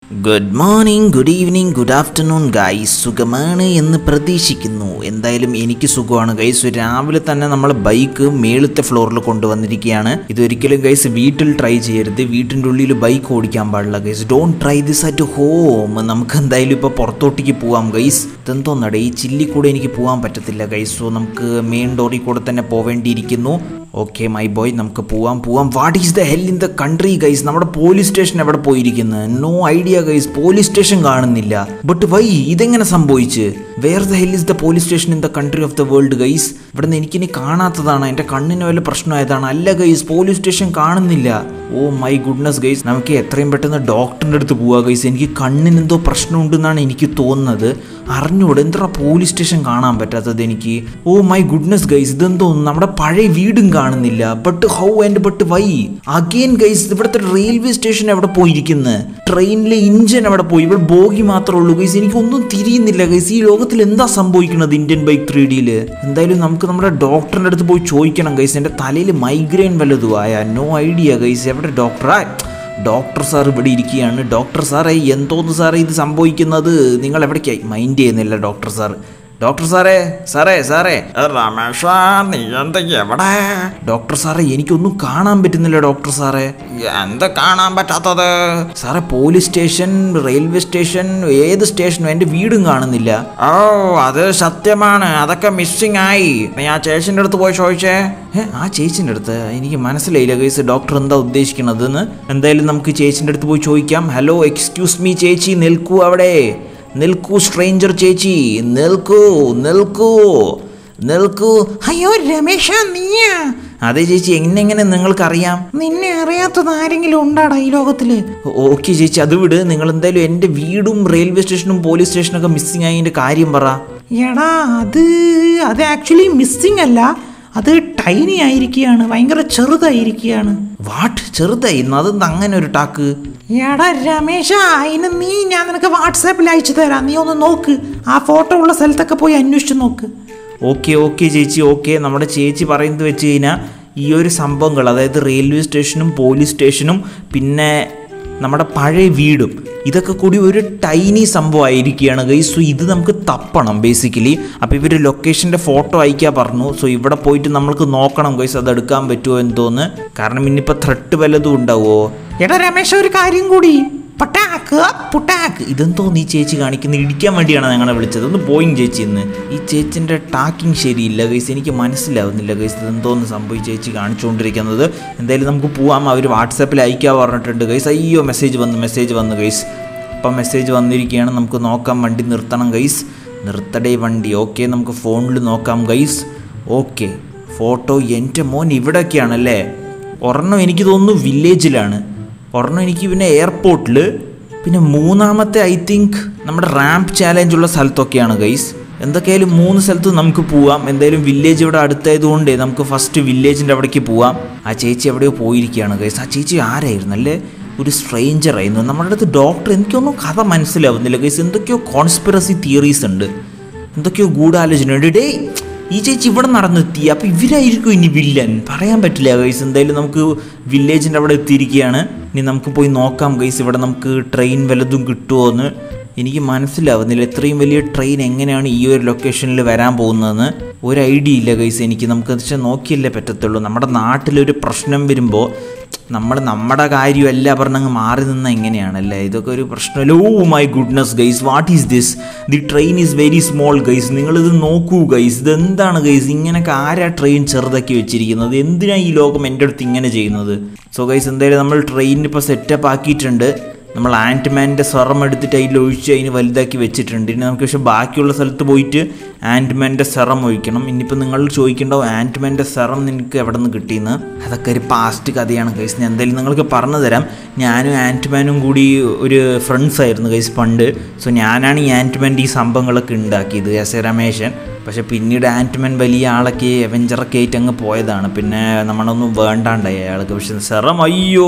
Good morning good evening good afternoon guys സുഖമാണ് എന്ന് പ്രതീക്ഷിക്കുന്നു എന്തായാലും എനിക്ക് സുഖമാണ് ഗൈസ് രാവിലെ തന്നെ നമ്മൾ ബൈക്ക് മേളത്തെ ഫ്ലോറിൽ കൊണ്ടുവന്നിരിക്കുകയാണ് ഇതൊരിക്കലും ഗൈസ് വീട്ടിൽ ട്രൈ ചെയ്യരുത് വീട്ടിൻ്റെ ഉള്ളിൽ ബൈക്ക് ഓടിക്കാൻ പാടില്ല guys don't try this at home നമുക്ക് എന്തായാലും ഇപ്പോൾ പുറത്തോട്ടേക്ക് പോവാം ഗൈസ് ഇതെന്തോന്നടേ ഈ ചില്ലി കൂടെ എനിക്ക് പോകാൻ പറ്റത്തില്ല ഗൈസ് സോ നമുക്ക് മെയിൻ ഡോറിൽ കൂടെ തന്നെ പോവേണ്ടിയിരിക്കുന്നു ഓക്കെ മൈ ബോയ് നമുക്ക് പോവാം പോവാം what is the hell in the country guys നമ്മുടെ പോലീസ് സ്റ്റേഷൻ എവിടെ പോയിരിക്കുന്നത് no idea guys police station കാണുന്നില്ല ബട്ട് വൈ ഇതെങ്ങനെ സംഭവിച്ച് where the hell is the police station in the country of the world guys ഇവിടെ നിന്ന് എനിക്കിനി കാണാത്തതാണ് എൻ്റെ കണ്ണിന് വല്ല പ്രശ്നമായതാണ് അല്ല ഗൈസ് പോലീസ് സ്റ്റേഷൻ കാണുന്നില്ല ഓ മൈ ഗുഡ്നസ് ഗൈസ് നമുക്ക് എത്രയും പെട്ടെന്ന് ഡോക്ടറിൻ്റെ അടുത്ത് പോവാ ഗൈസ് എനിക്ക് കണ്ണിന് എന്തോ പ്രശ്നമുണ്ടെന്നാണ് എനിക്ക് തോന്നുന്നത് അറിഞ്ഞൂടെ എന്താ പോലീസ് സ്റ്റേഷൻ കാണാൻ പറ്റാത്തത് എനിക്ക് ഓ മൈ ഗുഡ്നസ് ഗൈസ് ഇതെന്തോ നമ്മുടെ പഴയ വീടും കാണുന്നില്ല but how and but why again guys ഇവിടുത്തെ റെയിൽവേ സ്റ്റേഷൻ എവിടെ പോയിരിക്കുന്നത് ട്രെയിനിലെ ഇഞ്ചൻ എവിടെ പോയി ഇവിടെ ബോഗി മാത്രമേ ഉള്ളൂ ഗൈസ് എനിക്കൊന്നും തിരിയുന്നില്ല ഗൈസ് ഈ ലോകത്തിൽ എന്താ സംഭവിക്കുന്നത് ഇന്ത്യൻ ബൈക്ക് ത്രീ ഡിയിൽ എന്തായാലും നമുക്ക് നമ്മുടെ ഡോക്ടറിൻ്റെ അടുത്ത് പോയി ചോദിക്കണം ഗൈസ് എൻ്റെ തലയിൽ മൈഗ്രെയിൻ വല്ലതും ആയ നോ ഐഡിയ ഗൈസ് എവിടെ ഡോക്ടറാ ഡോക്ടർ സാർ ഇവിടെ ഇരിക്കുകയാണ് ഡോക്ടർ സാറേ എന്തോന്ന് സാറേ ഇത് സംഭവിക്കുന്നത് നിങ്ങൾ എവിടേക്കായി മൈൻഡ് ചെയ്യുന്നില്ല ഡോക്ടർ സാർ ഡോക്ടർ സാറേ സാറേ സാറേ രമേഷ നീ എന്ത് എവിടെ ഡോക്ടർ സാറേ എനിക്കൊന്നും കാണാൻ പറ്റുന്നില്ല ഡോക്ടർ സാറേ എന്ത് കാണാൻ പറ്റാത്തത് സാറേ പോലീസ് സ്റ്റേഷൻ റെയിൽവേ സ്റ്റേഷൻ ഏത് സ്റ്റേഷനും എൻ്റെ വീടും കാണുന്നില്ല ഓ അത് സത്യമാണ് അതൊക്കെ മിസ്സിംഗ് ആയി നീ ആ ചേച്ചിന്റെ അടുത്ത് പോയി ചോദിച്ചേ ഏ ആ ചേച്ചിൻ്റെ അടുത്ത് എനിക്ക് മനസ്സിലായില്ല കേസ് ഡോക്ടർ എന്താ ഉദ്ദേശിക്കണതെന്ന് എന്തായാലും നമുക്ക് ചേച്ചിൻ്റെ അടുത്ത് പോയി ചോദിക്കാം ഹലോ എക്സ്ക്യൂസ് മീ ചേച്ചി നിൽക്കൂ അവിടെ നിൽക്കൂ സ്ട്രേഞ്ചർ ചേച്ചി നിൽക്കൂ നിൽക്കൂ നിൽക്കൂ അയ്യോ രമേശ നീയാ അതെ ചേച്ചി എങ്ങനെ നിങ്ങൾക്കറിയാം നിന്നെ അറിയാത്തത് ആരെങ്കിലും ഉണ്ടാടാ ഈ ലോകത്തില് ഓക്കെ ചേച്ചി അത് വിട് നിങ്ങൾ എന്തായാലും എൻ്റെ വീടും റെയിൽവേ സ്റ്റേഷനും പോലീസ് സ്റ്റേഷനൊക്കെ മിസ്സിംഗ് ആയതിൻ്റെ കാര്യം പറ എടാ അത് അത് ആക്ച്വലി മിസ്സിംഗ് അല്ല അത് ടൈനി ആയിരിക്കുകയാണ് ഭയങ്കര ചെറുതായിരിക്കുകയാണ് വാട്ട് ചെറുതായി അതെന്താ അങ്ങനെ ഒരു ടാക്ക് എടാ രമേശ അതിന് നീ ഞാൻ നിനക്ക് വാട്സാപ്പിൽ അയച്ചു തരാം നീ ഒന്ന് നോക്ക് ആ ഫോട്ടോ ഉള്ള സ്ഥലത്തൊക്കെ പോയി അന്വേഷിച്ച് നോക്ക് ഓക്കെ ഓക്കെ ചേച്ചി ഓക്കെ നമ്മുടെ ചേച്ചി പറയുന്നത് വെച്ച് കഴിഞ്ഞാൽ ഈ ഒരു സംഭവങ്ങൾ അതായത് റെയിൽവേ സ്റ്റേഷനും പോലീസ് സ്റ്റേഷനും പിന്നെ നമ്മുടെ പഴയ വീടും ഇതൊക്കെ കൂടി ഒരു ടൈനി സംഭവമായിരിക്കുകയാണ് ഗൈസ് സോ ഇത് നമുക്ക് തപ്പണം ബേസിക്കലി അപ്പോൾ ഇവർ ലൊക്കേഷൻ്റെ ഫോട്ടോ അയക്കാൻ പറഞ്ഞു സോ ഇവിടെ പോയിട്ട് നമ്മൾക്ക് നോക്കണം ഗൈസ് അത് എടുക്കാൻ പറ്റുമോ എന്തോന്ന് കാരണം ഇനിയിപ്പോൾ ത്രെട്ട് വല്ലതും ഉണ്ടാവുമോ എടാ രമേശ ഒരു കാര്യം കൂടി പട്ടാക്ക് പുട്ടാക്ക് ഇതെന്തോ നീ ചേച്ചി കാണിക്കുന്നത് ഇടിക്കാൻ വേണ്ടിയാണ് ഞങ്ങളെ വിളിച്ചത് ഒന്ന് പോയിങ് ചേച്ചി ഇന്ന് ഈ ചേച്ചിൻ്റെ ടാക്കിങ് ശരിയില്ല ഗൈസ് എനിക്ക് മനസ്സിലാവുന്നില്ല ഗൈസ് ഇതെന്തോന്ന് സംഭവിച്ച് ചേച്ചി കാണിച്ചുകൊണ്ടിരിക്കുന്നത് എന്തായാലും നമുക്ക് പോവാം അവർ വാട്സാപ്പിൽ അയക്കാൻ പറഞ്ഞിട്ടുണ്ട് ഗൈസ് അയ്യോ മെസ്സേജ് വന്നു മെസ്സേജ് വന്നു ഗൈസ് ഇപ്പം മെസ്സേജ് വന്നിരിക്കുകയാണ് നമുക്ക് നോക്കാം വണ്ടി നിർത്തണം ഗൈസ് നിർത്തടേ വണ്ടി ഓക്കെ നമുക്ക് ഫോണിൽ നോക്കാം ഗൈസ് ഓക്കെ ഫോട്ടോ എൻ്റെ മോൻ ഇവിടെയൊക്കെയാണല്ലേ ഒരെണ്ണം എനിക്ക് തോന്നുന്നു വില്ലേജിലാണ് ഒരെണ്ണം എനിക്ക് പിന്നെ എയർപോർട്ടിൽ പിന്നെ മൂന്നാമത്തെ ഐ തിങ്ക് നമ്മുടെ റാമ്പ് ചാലഞ്ച് ഉള്ള സ്ഥലത്തൊക്കെയാണ് ഗൈസ് എന്തൊക്കെയായാലും മൂന്ന് സ്ഥലത്ത് നമുക്ക് പോവാം എന്തായാലും വില്ലേജ് ഇവിടെ അടുത്തായതുകൊണ്ട് നമുക്ക് ഫസ്റ്റ് വില്ലേജിൻ്റെ അവിടേക്ക് പോവാം ആ ചേച്ചി എവിടെയോ പോയിരിക്കുകയാണ് ഗൈസ് ആ ചേച്ചി ആരായിരുന്നു അല്ലേ ഒരു സ്ട്രേഞ്ചർ ആയിരുന്നു നമ്മുടെ അടുത്ത് ഡോക്ടർ എനിക്കൊന്നും കഥ മനസ്സിലാവുന്നില്ല ഗൈസ് എന്തൊക്കെയോ കോൺസ്പിറസി തിയറീസ് ഉണ്ട് എന്തൊക്കെയോ ഗൂഢാലോചന ഉണ്ട് ഡേ ഈ ചേച്ചി ഇവിടെ നടന്നെത്തി അപ്പോൾ ഇവരായിരിക്കും ഇനി വില്ലൻ പറയാൻ പറ്റില്ല ഗൈസ് എന്തായാലും നമുക്ക് വില്ലേജിൻ്റെ അവിടെ എത്തിയിരിക്കുകയാണ് ഇനി നമുക്ക് പോയി നോക്കാം ഗൈസ് ഇവിടെ നമുക്ക് ട്രെയിൻ വല്ലതും കിട്ടുമോ എന്ന് എനിക്ക് മനസ്സിലാവുന്നില്ല ഇത്രയും വലിയ ട്രെയിൻ എങ്ങനെയാണ് ഈ ഒരു ലൊക്കേഷനിൽ വരാൻ പോകുന്നതെന്ന് ഒരു ഐഡിയ ഇല്ല ഗൈസ് എനിക്ക് നമുക്ക് വെച്ചാൽ നോക്കിയല്ലേ പറ്റത്തുള്ളൂ നമ്മുടെ നാട്ടിലൊരു പ്രശ്നം വരുമ്പോൾ നമ്മൾ നമ്മുടെ കാര്യമല്ല പറഞ്ഞങ്ങ് മാറി നിന്ന എങ്ങനെയാണല്ലേ ഇതൊക്കെ ഒരു പ്രശ്നമല്ല oh my goodness guys what is this the train is very small guys നിങ്ങളിത് നോക്കൂ ഗൈസ് ഇത് എന്താണ് ഗൈസ് ഇങ്ങനെയൊക്കെ ആരാ ട്രെയിൻ ചെറുതാക്കി വെച്ചിരിക്കുന്നത് എന്തിനാ ഈ ലോകം എൻ്റെ അടുത്ത് ഇങ്ങനെ ചെയ്യുന്നത് സോ ഗൈസ് എന്തായാലും നമ്മൾ ട്രെയിൻ ഇപ്പോൾ സെറ്റപ്പ് ആക്കിയിട്ടുണ്ട് നമ്മൾ ആൻറ്റ്മാൻ്റെ സെറം എടുത്തിട്ട് അതിൽ ഒഴിച്ച് അതിന് വലുതാക്കി വെച്ചിട്ടുണ്ട് ഇനി നമുക്ക് പക്ഷേ ബാക്കിയുള്ള സ്ഥലത്ത് പോയിട്ട് ആൻറ്റ്മാൻ്റെ സെറം ഒഴിക്കണം ഇനിയിപ്പോൾ നിങ്ങൾ ചോദിക്കേണ്ടോ ആൻറ്റ്മാൻ്റെ സെറം നിനക്ക് എവിടെ നിന്ന് കിട്ടിയെന്ന് അതൊക്കെ ഒരു പാസ്റ്റ് കഥയാണ് ഗൈസ് ഞാൻ എന്തായാലും നിങ്ങൾക്ക് പറഞ്ഞു തരാം ഞാനും ആൻറ്റ്മാനും കൂടി ഒരു ഫ്രണ്ട്സ് ആയിരുന്നു ഗൈസ് പണ്ട് സോ ഞാനാണ് ഈ ആൻറ്റ്മാൻ്റെ ഈ സംഭവങ്ങളൊക്കെ ഉണ്ടാക്കിയത് എസ് എ രമേശൻ പക്ഷെ പിന്നീട് ആൻറ്റ്മാൻ വലിയ ആളൊക്കെ അവഞ്ചറൊക്കെ ആയിട്ട് അങ്ങ് പോയതാണ് പിന്നെ നമ്മളൊന്നും വേണ്ടാണ്ടായി അയാൾക്ക് പക്ഷെ സെറം അയ്യോ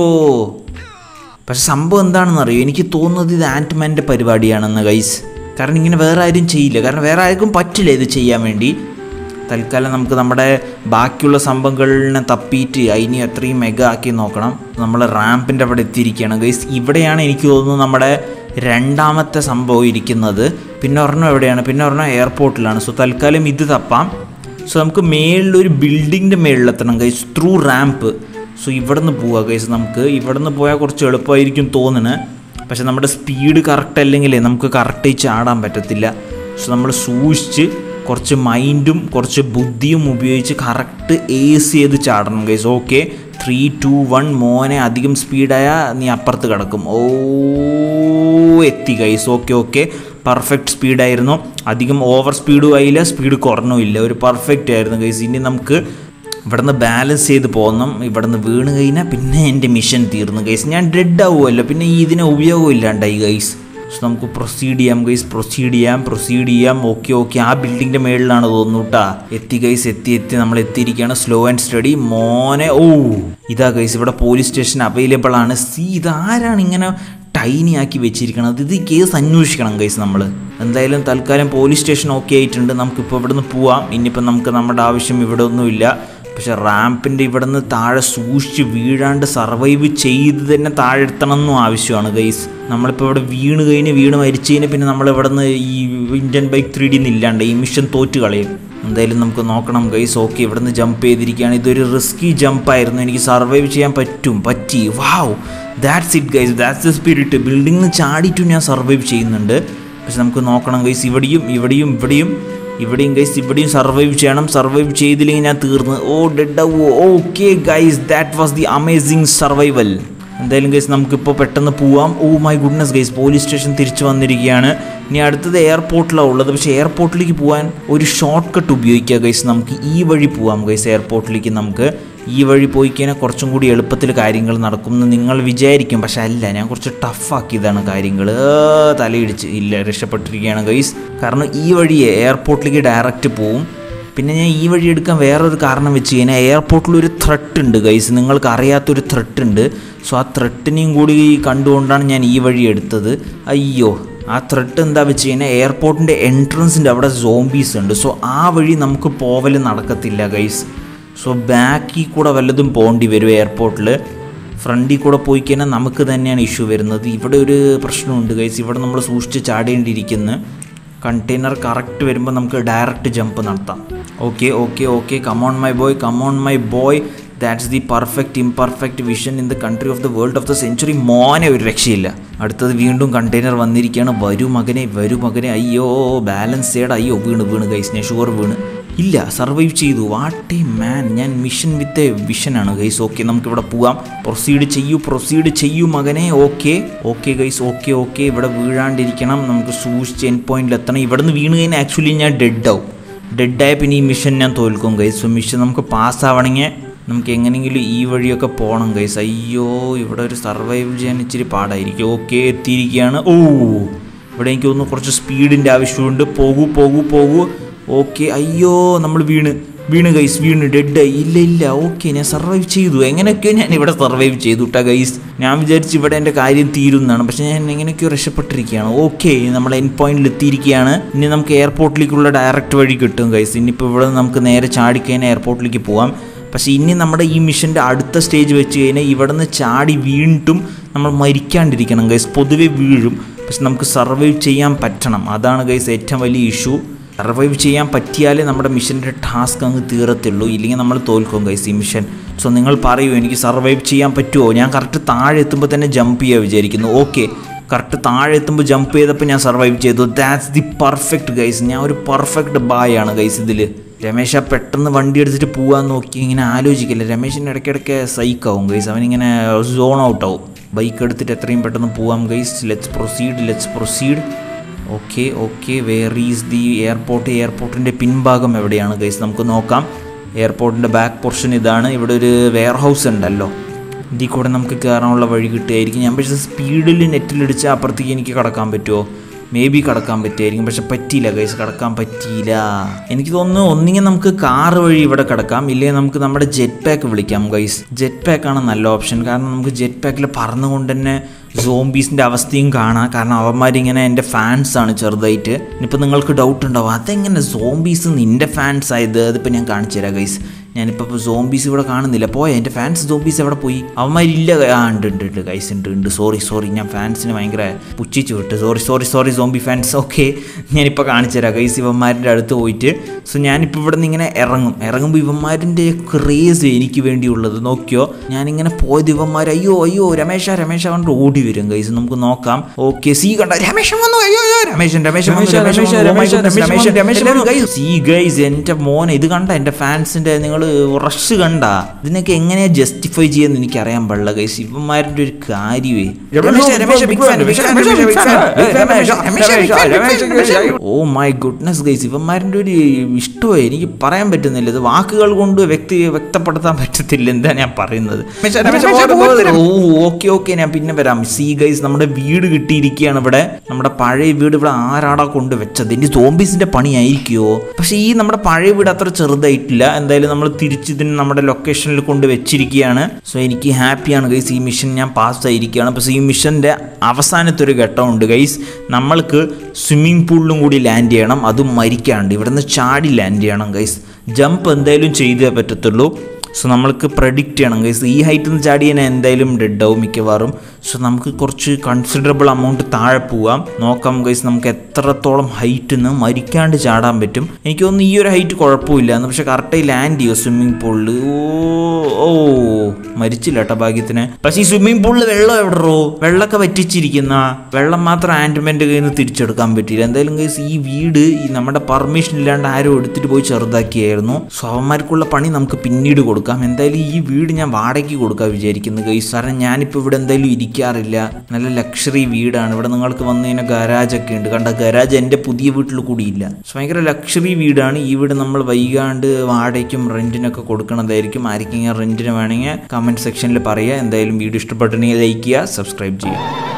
പക്ഷെ സംഭവം എന്താണെന്ന് അറിയോ എനിക്ക് തോന്നുന്നത് ഇത് ആൻറ്റ്മാൻ്റെ പരിപാടിയാണെന്ന് ഗൈസ് കാരണം ഇങ്ങനെ വേറെ ആരും ചെയ്യില്ല കാരണം വേറെ ആർക്കും പറ്റില്ല ഇത് ചെയ്യാൻ വേണ്ടി തൽക്കാലം നമുക്ക് നമ്മുടെ ബാക്കിയുള്ള സംഭവങ്ങളിനെ തപ്പിയിട്ട് അതിനെ എത്രയും മെഗ ആക്കി നോക്കണം നമ്മൾ റാമ്പിൻ്റെ അവിടെ എത്തിയിരിക്കുകയാണ് ഗൈസ് ഇവിടെയാണ് എനിക്ക് തോന്നുന്നു നമ്മുടെ രണ്ടാമത്തെ സംഭവം ഇരിക്കുന്നത് പിന്നെ ഒരെണ്ണം എവിടെയാണ് പിന്നെ ഒരെണ്ണം എയർപോർട്ടിലാണ് സോ തൽക്കാലം ഇത് തപ്പാം സോ നമുക്ക് മേളിലൊരു ബിൽഡിങ്ങിൻ്റെ മേളിലെത്തണം ഗൈസ് ത്രൂ റാമ്പ് സോ ഇവിടെ നിന്ന് പോവുക ഗൈസ് നമുക്ക് ഇവിടെ നിന്ന് പോയാൽ കുറച്ച് എളുപ്പമായിരിക്കും തോന്നുന്നത് പക്ഷെ നമ്മുടെ സ്പീഡ് കറക്റ്റ് അല്ലെങ്കിലേ നമുക്ക് കറക്റ്റ് ചാടാൻ പറ്റത്തില്ല സോ നമ്മൾ സൂക്ഷിച്ച് കുറച്ച് മൈൻഡും കുറച്ച് ബുദ്ധിയും ഉപയോഗിച്ച് കറക്റ്റ് ഏസ് ചെയ്ത് ചാടണം guys okay three two one മോനെ അധികം സ്പീഡായ നീ അപ്പുറത്ത് കിടക്കും ഓ എത്തി ഗൈസ് ഓക്കെ ഓക്കെ പെർഫെക്റ്റ് സ്പീഡായിരുന്നു അധികം ഓവർ സ്പീഡും ആയില്ല സ്പീഡ് കുറഞ്ഞും ഇല്ല ഒരു പെർഫെക്റ്റ് ആയിരുന്നു ഗൈസ് ഇനി നമുക്ക് ഇവിടുന്ന് ബാലൻസ് ചെയ്ത് പോകണം ഇവിടുന്ന് വീണ് കഴിഞ്ഞാൽ പിന്നെ എൻ്റെ മിഷൻ തീർന്നു ഗൈസ് ഞാൻ ഡെഡ് ആവുമല്ലോ പിന്നെ ഈ ഇതിന് ഉപയോഗം ഇല്ലാണ്ടായി ഗൈസ് സോ നമുക്ക് പ്രൊസീഡ് ചെയ്യാം ഗൈസ് പ്രൊസീഡ് ചെയ്യാം പ്രൊസീഡ് ചെയ്യാം ഓക്കെ ഓക്കെ ആ ബിൽഡിങ്ങിൻ്റെ മേളിലാണ് തോന്നുന്നു കേട്ടാ എത്തി ഗൈസ് എത്തി എത്തി നമ്മൾ എത്തിയിരിക്കുകയാണ് സ്ലോ ആൻഡ് സ്റ്റഡി മോനെ ഓ ഇതാ ഗൈസ് ഇവിടെ പോലീസ് സ്റ്റേഷൻ അവൈലബിൾ ആണ് സി ഇതാരാണ് ഇങ്ങനെ ടൈനി ആക്കി വെച്ചിരിക്കണത് ഇത് ഈ കേസ് അന്വേഷിക്കണം ഗൈസ് നമ്മൾ എന്തായാലും തൽക്കാലം പോലീസ് സ്റ്റേഷൻ ഓക്കെ ആയിട്ടുണ്ട് നമുക്കിപ്പോൾ ഇവിടുന്ന് പോവാം ഇനിയിപ്പോൾ നമുക്ക് നമ്മുടെ ആവശ്യം ഇവിടെ ഒന്നുമില്ല പക്ഷെ റാമ്പിൻ്റെ ഇവിടുന്ന് താഴെ സൂക്ഷിച്ച് വീഴാണ്ട് സർവൈവ് ചെയ്ത് തന്നെ താഴെ എത്തണം എന്നും ആവശ്യമാണ് ഗൈസ് നമ്മളിപ്പോൾ ഇവിടെ വീണ് കഴിഞ്ഞ് വീണ് മരിച്ചു കഴിഞ്ഞാൽ പിന്നെ നമ്മൾ ഇവിടെ നിന്ന് ഈ ഇന്ത്യൻ ബൈക്ക് ത്രീ ഡി ഇല്ലാണ്ട് ഈ മിഷൻ തോറ്റ് കളയും എന്തായാലും നമുക്ക് നോക്കണം ഗൈസ് ഓക്കെ ഇവിടെ നിന്ന് ജമ്പ് ചെയ്തിരിക്കുകയാണ് ഇതൊരു റിസ്കി ജമ്പായിരുന്നു എനിക്ക് സർവൈവ് ചെയ്യാൻ പറ്റും പറ്റി wow that's it guys that's the spirit ബിൽഡിംഗിൽ നിന്ന് ചാടിയിട്ടും ഞാൻ സർവൈവ് ചെയ്യുന്നുണ്ട് പക്ഷെ നമുക്ക് നോക്കണം ഗൈസ് ഇവിടെയും ഇവിടെയും ഇവിടെയും ഇവിടെയും ഗൈസ് ഇവിടെയും സർവൈവ് ചെയ്യണം സർവൈവ് ചെയ്തില്ലെങ്കിൽ ഞാൻ തീർന്ന് oh dead okay guys that was the amazing survival എന്തായാലും ഗൈസ് നമുക്കിപ്പോൾ പെട്ടെന്ന് പോവാം oh my goodness guys police station തിരിച്ചു വന്നിരിക്കുകയാണ് ഇനി അടുത്തത് എയർപോർട്ടിലാണ് ഉള്ളത് പക്ഷേ എയർപോർട്ടിലേക്ക് പോകാൻ ഒരു ഷോർട്ട് കട്ട് ഉപയോഗിക്കുക ഗൈസ് നമുക്ക് ഈ വഴി പോവാം ഗൈസ് എയർപോർട്ടിലേക്ക് നമുക്ക് ഈ വഴി പോയി കഴിഞ്ഞാൽ കുറച്ചും കൂടി എളുപ്പത്തിൽ കാര്യങ്ങൾ നടക്കും എന്ന് നിങ്ങൾ വിചാരിക്കും പക്ഷെ അല്ല ഞാൻ കുറച്ച് ടഫാക്കിയതാണ് കാര്യങ്ങൾ തലയിടിച്ച് ഇല്ല രക്ഷപ്പെട്ടിരിക്കുകയാണ് ഗൈസ് കാരണം ഈ വഴിയെ എയർപോർട്ടിലേക്ക് ഡയറക്റ്റ് പോവും പിന്നെ ഞാൻ ഈ വഴി എടുക്കാൻ വേറൊരു കാരണം വെച്ച് കഴിഞ്ഞാൽ എയർപോർട്ടിൽ ഒരു ത്രെട്ട് ഉണ്ട് ഗൈസ് നിങ്ങൾക്ക് അറിയാത്തൊരു ത്രെട്ട് ഉണ്ട് സോ ആ ത്രെട്ടിനെയും കൂടി കണ്ടുകൊണ്ടാണ് ഞാൻ ഈ വഴി എടുത്തത് അയ്യോ ആ ത്രെട്ട് എന്താ വെച്ച് കഴിഞ്ഞാൽ എയർപോർട്ടിൻ്റെ എൻട്രൻസിൻ്റെ അവിടെ സോംബീസ് ഉണ്ട് സോ ആ വഴി നമുക്ക് പോവൽ നടക്കത്തില്ല ഗൈസ് സോ ബാക്കിൽ കൂടെ വല്ലതും പോകേണ്ടി വരും എയർപോർട്ടിൽ ഫ്രണ്ടിൽ കൂടെ പോയി കഴിഞ്ഞാൽ നമുക്ക് തന്നെയാണ് ഇഷ്യൂ വരുന്നത് ഇവിടെ ഒരു പ്രശ്നമുണ്ട് ഗൈസ് ഇവിടെ നമ്മൾ സൂക്ഷിച്ച് ചാടേണ്ടിയിരിക്കുന്നു കണ്ടെയ്നർ കറക്റ്റ് വരുമ്പോൾ നമുക്ക് ഡയറക്റ്റ് ജമ്പ് നടത്താം okay okay okay come on my boy come on my boy that's the perfect imperfect vision in the country of the world of the century മോനെ ഒരു രക്ഷയില്ല അടുത്തത് വീണ്ടും കണ്ടെയ്നർ വന്നിരിക്കുകയാണ് വരൂ മകനെ വരൂ മകനെ അയ്യോ ബാലൻസ് ചെയ്യട അയ്യോ വീണ് വീണ് ഗൈസ് ഞാൻ ഷുവർ വീണ് ഇല്ല സർവൈവ് ചെയ്തു വാട്ട് എ മാൻ ഞാൻ മിഷൻ വിത്ത് എ വിഷനാണ് ഗൈസ് ഓക്കെ നമുക്കിവിടെ പോവാം പ്രൊസീഡ് ചെയ്യൂ പ്രൊസീഡ് ചെയ്യൂ മകനെ okay okay guys okay okay ഇവിടെ വീഴാണ്ടിരിക്കണം നമുക്ക് സൂക്ഷിച്ച് എൻ പോയിന്റിൽ എത്തണം ഇവിടെ നിന്ന് വീണ് കഴിഞ്ഞാൽ ആക്ച്വലി ഞാൻ ഡെഡ് ആവും ഡെഡായ പിന്നെ ഈ മിഷൻ ഞാൻ തോൽക്കും ഗൈസ് സോ മിഷൻ നമുക്ക് പാസ്സാവണമെങ്കിൽ നമുക്ക് എങ്ങനെയെങ്കിലും ഈ വഴിയൊക്കെ പോകണം ഗൈസ് അയ്യോ ഇവിടെ ഒരു സർവൈവ് ചെയ്യാൻ ഇച്ചിരി പാടായിരിക്കും ഓക്കെ എത്തിയിരിക്കുകയാണ് ഓ ഇവിടെ എനിക്ക് തോന്നുന്നു കുറച്ച് സ്പീഡിൻ്റെ ആവശ്യമുണ്ട് പോകൂ പോകൂ പോകൂ ഓക്കെ അയ്യോ നമ്മൾ വീണ് വീണ് ഗൈസ് വീണ് ഡെഡായി ഇല്ല ഇല്ല ഓക്കെ ഞാൻ സർവൈവ് ചെയ്തു എങ്ങനെയൊക്കെയോ ഞാൻ ഇവിടെ സർവൈവ് ചെയ്തു കേട്ടോ ഗൈസ് ഞാൻ വിചാരിച്ചു ഇവിടെ എൻ്റെ കാര്യം തീരുന്നതാണ് പക്ഷേ ഞാൻ എങ്ങനെയൊക്കെയോ രക്ഷപ്പെട്ടിരിക്കുകയാണ് ഓക്കെ നമ്മൾ എൻ പോയിന്റിൽ എത്തിയിരിക്കുകയാണ് ഇനി നമുക്ക് എയർപോർട്ടിലേക്കുള്ള ഡയറക്റ്റ് വഴി കിട്ടും ഗൈസ് ഇനിയിപ്പോൾ ഇവിടെ നിന്ന് നമുക്ക് നേരെ ചാടിക്കഴിഞ്ഞാൽ എയർപോർട്ടിലേക്ക് പോവാം പക്ഷേ ഇനി നമ്മുടെ ഈ മിഷൻ്റെ അടുത്ത സ്റ്റേജ് വെച്ച് കഴിഞ്ഞാൽ ഇവിടെ നിന്ന് ചാടി വീണ്ടും നമ്മൾ മരിക്കാണ്ടിരിക്കണം ഗൈസ് പൊതുവെ വീഴും പക്ഷെ നമുക്ക് സർവൈവ് ചെയ്യാൻ പറ്റണം അതാണ് ഗൈസ് ഏറ്റവും വലിയ ഇഷ്യൂ സർവൈവ് ചെയ്യാൻ പറ്റിയാലേ നമ്മുടെ മിഷൻ്റെ ടാസ്ക് അങ്ങ് തീരത്തുള്ളൂ ഇല്ലെങ്കിൽ നമ്മൾ തോൽക്കും ഗൈസ് ഈ മിഷൻ സോ നിങ്ങൾ പറയൂ എനിക്ക് സർവൈവ് ചെയ്യാൻ പറ്റുമോ ഞാൻ കറക്റ്റ് താഴെ എത്തുമ്പോൾ തന്നെ ജമ്പ് ചെയ്യാൻ വിചാരിക്കുന്നു ഓക്കെ കറക്റ്റ് താഴെ എത്തുമ്പോൾ ജമ്പ് ചെയ്തപ്പോൾ ഞാൻ സർവൈവ് ചെയ്തു ദാറ്റ്സ് ദി പെർഫെക്റ്റ് ഗൈസ് ഞാൻ ഒരു പെർഫെക്റ്റ് ബായ് ആണ് ഗൈസ് ഇതിൽ രമേശ പെട്ടെന്ന് വണ്ടി എടുത്തിട്ട് പോകാൻ നോക്കി ഇങ്ങനെ ആലോചിക്കില്ല രമേശിന് ഇടയ്ക്കിടയ്ക്ക് സൈക്കാവും ഗൈസ് അവനിങ്ങനെ സോൺ ഔട്ട് ആവും ബൈക്ക് എടുത്തിട്ട് എത്രയും പെട്ടെന്ന് പോവാം guys let's proceed let's proceed okay okay where is the airport എയർപോർട്ടിൻ്റെ പിൻഭാഗം എവിടെയാണ് ഗൈസ് നമുക്ക് നോക്കാം എയർപോർട്ടിൻ്റെ ബാക്ക് പോർഷൻ ഇതാണ് ഇവിടെ ഒരു വെയർ ഹൗസ് ഉണ്ടല്ലോ ഇതിൽ കൂടെ നമുക്ക് കയറാനുള്ള വഴി കിട്ടുമായിരിക്കും ഞാൻ പക്ഷേ സ്പീഡിൽ നെറ്റിലിടിച്ച് അപ്പുറത്തേക്ക് എനിക്ക് കടക്കാൻ പറ്റുമോ മേ ബി കടക്കാൻ പറ്റുമായിരിക്കും പക്ഷെ പറ്റിയില്ല ഗൈസ് കടക്കാൻ പറ്റിയില്ല എനിക്ക് തോന്നുന്നു ഒന്നിങ്ങനെ നമുക്ക് കാറ് വഴി ഇവിടെ കിടക്കാം ഇല്ലെങ്കിൽ നമുക്ക് നമ്മുടെ ജെറ്റ് പാക്ക് വിളിക്കാം ഗൈസ് ജെറ്റ് പാക്കാണ് നല്ല ഓപ്ഷൻ കാരണം നമുക്ക് ജെറ്റ് പാക്കിൽ പറന്നുകൊണ്ട് തന്നെ സോംബീസിൻ്റെ അവസ്ഥയും കാണാം കാരണം അവന്മാരിങ്ങനെ എൻ്റെ ഫാൻസാണ് ചെറുതായിട്ട് ഇനിയിപ്പോൾ നിങ്ങൾക്ക് ഡൗട്ട് ഉണ്ടാവും അതെങ്ങനെ സോംബീസ് നിൻ്റെ ഫാൻസ് ആയത് അതിപ്പോൾ ഞാൻ കാണിച്ചു തരാം ഗൈസ് ഞാനിപ്പോൾ സോംബീസ് ഇവിടെ കാണുന്നില്ല പോയ എൻ്റെ ഫാൻസ് സോംബീസ് എവിടെ പോയി അവന്മാരില്ല ആ ഉണ്ട് ഉണ്ട് ഉണ്ട് ഗൈസ് ഉണ്ട് ഉണ്ട് സോറി സോറി ഞാൻ ഫാൻസിന് ഭയങ്കര പുച്ഛിച്ചു വിട്ട് sorry sorry sorry zombie fans okay ഞാനിപ്പോൾ കാണിച്ചു തരാം ഗൈസ് ഇവന്മാരുടെ അടുത്ത് പോയിട്ട് സോ ഞാനിപ്പോൾ ഇവിടെ നിന്ന് ഇങ്ങനെ ഇറങ്ങും ഇറങ്ങുമ്പോൾ ഇവന്മാരിൻ്റെ ക്രേസ് എനിക്ക് വേണ്ടിയുള്ളത് നോക്കിയോ ഞാനിങ്ങനെ പോയത് ഇവന്മാർ അയ്യോ അയ്യോ രമേശ രമേശ കൊണ്ട് ഓടി വരും ഗൈസ് നമുക്ക് നോക്കാം ഓക്കെ സി കണ്ട രമേശൻ വന്നു അയ്യോ അയ്യോ രമേശൻ രമേശൻ വന്നു, രമേശ, രമേശൻ വന്നു. Oh my രമേശ, goodness, രമേശ രമേശൻ വന്നു. രമേശൻ വന്നു. Guys, see guys, എൻ്റെ മോനെ ഇത് കണ്ട എൻ്റെ ഫാൻസിൻ്റെ നിങ്ങൾ റഷ് കണ്ട ഇതിനൊക്കെ എങ്ങനെയാ ജസ്റ്റിഫൈ ചെയ്യാന്ന് എനിക്ക് അറിയാൻ പാടില്ല ഗൈസ് ഇവന്മാരുടെ ഒരു കാര്യമേ രമേശ, രമേശ, big fan, big fan, രമേശ, big fan. രമേശ, രമേശ, big fan, രമേശ, രമേശ. ഓ മൈ ഗുഡ്നസ് ഗൈസ് ഇവന്മാരുടെ ഒരു ഇഷ്ടമേ എനിക്ക് പറയാൻ പറ്റുന്നില്ല ഇത് വാക്കുകൾ കൊണ്ട് വ്യക്തി വ്യക്തപ്പെടുത്താൻ പറ്റത്തില്ല എന്താ ഞാൻ പറയുന്നത് രമേശ, രമേശ, പോകരുത്, പോകരുത്. ഓ ഓക്കെ ഓക്കെ ഞാൻ പിന്നെ വരാം സി ഗൈസ് നമ്മുടെ വീട് കിട്ടിയിരിക്കുകയാണ് ഇവിടെ നമ്മുടെ പഴയ വീട് ഇവിടെ ആരാടാ കൊണ്ട് വെച്ചത് ഇനി സോംബീസിന്റെ പണിയായിരിക്കുമോ പക്ഷേ ഈ നമ്മുടെ പഴയ വീട് അത്ര ചെറുതായിട്ടില്ല എന്തായാലും നമ്മൾ തിരിച്ച് ഇതിന് നമ്മുടെ ലൊക്കേഷനിൽ കൊണ്ട് വെച്ചിരിക്കുകയാണ് സോ എനിക്ക് ഹാപ്പിയാണ് ഗൈസ് ഈ മിഷൻ ഞാൻ പാസ്സായിരിക്കുകയാണ് പക്ഷേ ഈ മിഷൻ്റെ അവസാനത്തെ ഒരു ഘട്ടമുണ്ട് ഗൈസ് നമ്മൾക്ക് സ്വിമ്മിംഗ് പൂളിലും കൂടി ലാൻഡ് ചെയ്യണം അതും മരിക്കാണ്ട് ഇവിടുന്ന് ചാടി ലാൻഡ് ചെയ്യണം ഗൈസ് ജമ്പ് എന്തായാലും ചെയ്തേ പറ്റത്തുള്ളൂ സോ നമ്മൾക്ക് പ്രഡിക്റ്റ് ചെയ്യണം ഗൈസ് ഈ ഹൈറ്റിൽ നിന്ന് ചാടി ഞാൻ എന്തായാലും ഡെഡ് ആവും മിക്കവാറും സോ നമുക്ക് കുറച്ച് കൺസിഡറബിൾ എമൗണ്ട് താഴെ പോവാം നോക്കാം ഗൈസ് നമുക്ക് എത്രത്തോളം ഹൈറ്റിൽ നിന്ന് മരിക്കാണ്ട് ചാടാൻ പറ്റും എനിക്ക് തോന്നുന്നു ഈ ഒരു ഹൈറ്റ് കുഴപ്പമില്ല എന്ന് പക്ഷെ കറക്റ്റായി ലാൻഡ് ചെയ്യോ സ്വിമ്മിംഗ് പൂളിൽ ഓ ഓ മരിച്ചില്ല കേട്ടോ ഭാഗ്യത്തിന് പക്ഷേ ഈ സ്വിമ്മിംഗ് പൂളിൽ വെള്ളം എവിടെറോ വെള്ളമൊക്കെ വറ്റിച്ചിരിക്കുന്ന വെള്ളം മാത്രം ആൻഡ്മെൻ്റെ കയ്യിൽ നിന്ന് തിരിച്ചെടുക്കാൻ പറ്റിയില്ല എന്തായാലും ഗൈസ് ഈ വീട് ഈ നമ്മുടെ പെർമിഷൻ ഇല്ലാണ്ട് ആരും എടുത്തിട്ട് പോയി ചെറുതാക്കിയായിരുന്നു സോ അവന്മാർക്കുള്ള പണി നമുക്ക് പിന്നീട് കൊടുക്കാം എന്തായാലും ഈ വീട് ഞാൻ വാടകയ്ക്ക് കൊടുക്കാൻ വിചാരിക്കുന്നു ഗൈസ് കാരണം ഞാനിപ്പോൾ ഇവിടെ എന്തായാലും ഇരിക്കാറില്ല നല്ല ലക്ഷറി വീടാണ് ഇവിടെ നിങ്ങൾക്ക് വന്നു കഴിഞ്ഞാൽ ഗരാജൊക്കെ ഉണ്ട് കണ്ട ഗരാജ് എൻ്റെ പുതിയ വീട്ടിൽ കൂടിയില്ല സോ ഭയങ്കര ലക്ഷറി വീടാണ് ഈ വീട് നമ്മൾ വൈകാണ്ട് വാടകയ്ക്കും റെൻറ്റിനൊക്കെ കൊടുക്കണതായിരിക്കും ആർക്കെങ്കിലും റെൻറ്റിന് വേണമെങ്കിൽ കമൻറ്റ് സെക്ഷനിൽ പറയുക എന്തായാലും വീഡിയോ ഇഷ്ടപ്പെട്ടിട്ടുണ്ടെങ്കിൽ ലൈക്ക് ചെയ്യുക സബ്സ്ക്രൈബ് ചെയ്യുക